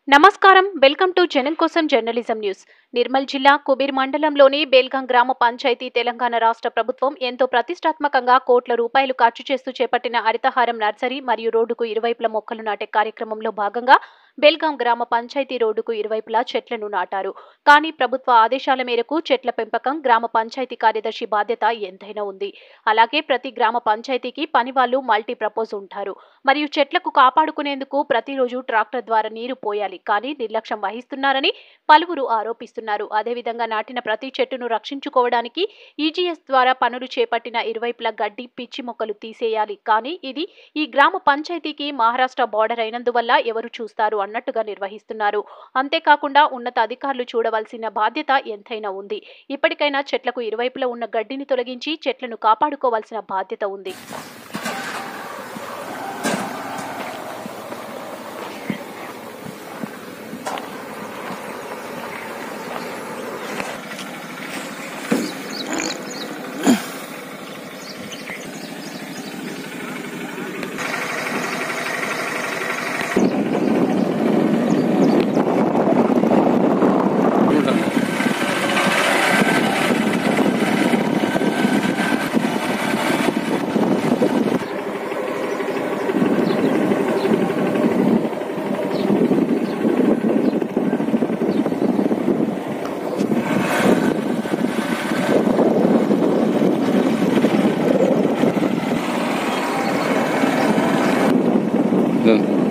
నమస్కారం welcome to జనం కోసం జర్నలిజం న్యూస్ నిర్మల్ జిల్లా కుబీర్ మండలంలోని బేల్గాం గ్రామ పంచాయతీ తెలంగాణ రాష్ట్ర ప్రభుత్వం ఎంతో ప్రతిష్టాత్మకంగా కోట్ల రూపాయలు ఖర్చు చేస్తూ చేపట్టిన హరితహారం నర్సరీ మరియు రోడ్డుకు ఇరువైపుల మొక్కలు నాటే కార్యక్రమంలో భాగంగా బేల్గాం గ్రామ పంచాయతీ రోడ్డుకు ఇరువైపులా చెట్లను నాటారు కానీ ప్రభుత్వ ఆదేశాల మేరకు చెట్ల పెంపకం గ్రామ పంచాయతీ కార్యదర్శి బాధ్యత ఎంతైనా ఉంది అలాగే ప్రతి గ్రామ పంచాయతీకి పని వాళ్ళు మల్టీ ప్రపోజ్ ఉంటారు మరియు చెట్లకు కాపాడుకునేందుకు ప్రతిరోజు ట్రాక్టర్ ద్వారా నీరు పోయాలి కానీ నిర్లక్ష్యం వహిస్తున్నారని పలువురు ఆరోపిస్తున్నారు అదేవిధంగా నాటిన ప్రతి చెట్టును రక్షించుకోవడానికి ఈజీఎస్ ద్వారా పనులు చేపట్టిన ఇరువైపులా గడ్డి పిచ్చి మొక్కలు తీసేయాలి కానీ ఇది ఈ గ్రామ పంచాయతీకి మహారాష్ట్ర బార్డర్ అయినందువల్ల ఎవరు చూస్తారు అన్నట్టుగా నిర్వహిస్తున్నారు అంతేకాకుండా ఉన్నత అధికారులు చూడవలసిన బాధ్యత ఎంతైనా ఉంది ఇప్పటికైనా చెట్లకు ఇరువైపులా ఉన్న గడ్డిని తొలగించి చెట్లను కాపాడుకోవాల్సిన బాధ్యత ఉంది Done.